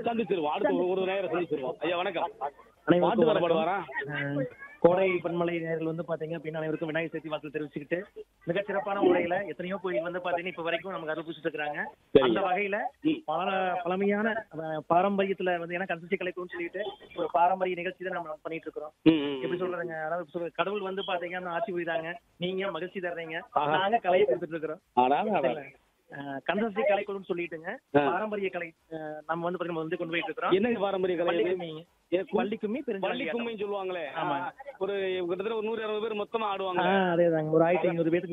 சந்திச்சிருவோம் அடுத்த ஒரு- ஒரு நேரம் சந்திச்சிருவோம் ஐயா வணக்கம் அனைவருக்கும் பாட்டு வர வணக்கம். பாடுவாரா அஹ், கோடை பன்மலை நேர்கள் வந்து பாத்தீங்க அப்படின்னா அனைவருக்கும் விநாயகர் சதுர்த்தி வாழ்த்து தெரிவிச்சுக்கிட்டு மிகச் சிறப்பான முறையில எத்தனையோ கோயில் வந்து பாத்தீங்கன்னா இப்ப வரைக்கும் நமக்கு அருள் பூசிட்டு இருக்காங்க சரிங்க. அந்த வகையில பல பழமையான அஹ், பாரம்பரியத்துல வந்து ஏன்னா கன்சல்சி கலைக்கும்னு சொல்லிட்டு ஒரு பாரம்பரிய நிகழ்ச்சி தான் நம்ம பண்ணிட்டு இருக்கிறோம் ம், ம், எப்படி ம். சொல்றதுங்க அதாவது சொல்ற- கடவுள் வந்து பாத்தீங்கன்னா ஆட்சி புரியுறாங்க நீங்க மகிழ்ச்சி தர்றீங்க ஆஹா. நாங்க கலையை கொடுத்துட்டு இருக்கிறோம் அடாடா, அடாடா. கன்சல்சி கலைக்குழுன்னு சொல்லிட்டுங்க ஆ. பாரம்பரிய கலை அஹ், நம்ம வந்து பாத்தீங்கன்னா வந்து கொண்டு போயிட்டு இருக்கிறோம் என்னங்க பாரம்பரிய கலை பள்ளி இது? கும்மி ஏ, கு- பள்ளி கும்மி பள்ளி பெருஞ்சாலி கும்மின்னு சொல்லுவாங்களே ஆமா. ஆ, ஒரு கிட்டத்தட்ட ஒரு நூறு இருநூறு பேர் மொத்தமா ஆடுவாங்க ஆ அதேதாங்க ஒரு ஆயிரத்தி ஐநூறு பேருக்கு